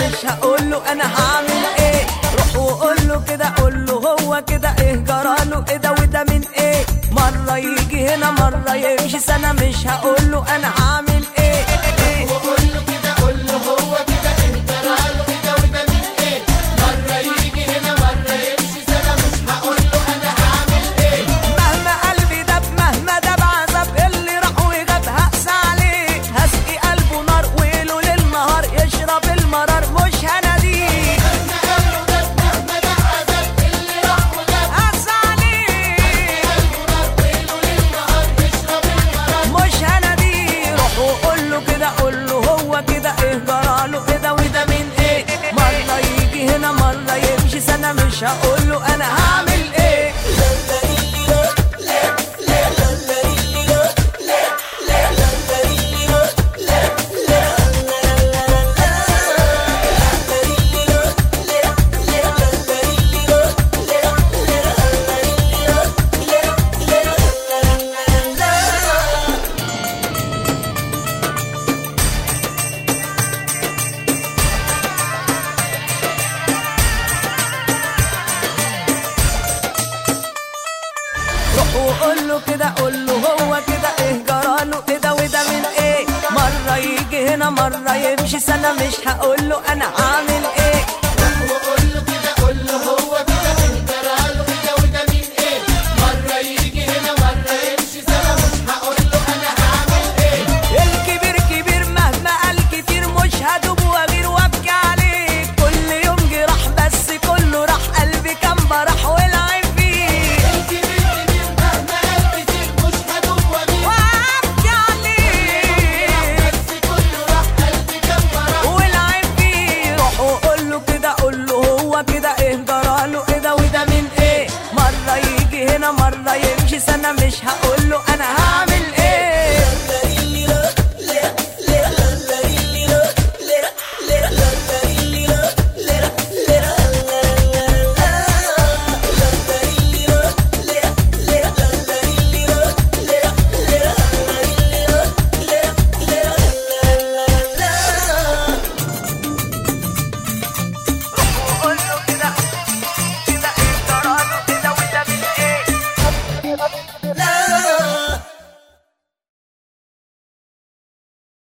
مش هقول له انا هعمل ايه روح وقول له كده قول له هو كده ايه جراله ايه ده وده من ايه مره يجي هنا مره يمشي سنه مش هقول له انا هعمل ايه, إيه وقول له كده قول له هو كده انت راله كده وده من ايه مرة يجي هنا مرة يمشي سنة مش هقول له انا هعمل ايه مهما قلبي دب مهما دب عذاب اللي راح وجاب هقسى عليه هسقي قلبه نار ويله للنهار يشرب المرار مش هناديه مهما قال له ده مهما ده عذاب اللي راح وجاب هقسى عليه قلبه نار ويله للنهار يشرب المرار مش هناديه روح وقول له كده قول له هو كده ايه جراله ايه ده وده من ايه مرة يجي هنا مرة يمشي سنة مش هقول له انا هعمل ايه روح وقول له كده قول له هو كده ايه جراله ايه ده وده من ايه مرة يجي هنا مرة يمشي سنة مش هقول له انا هعمل ايه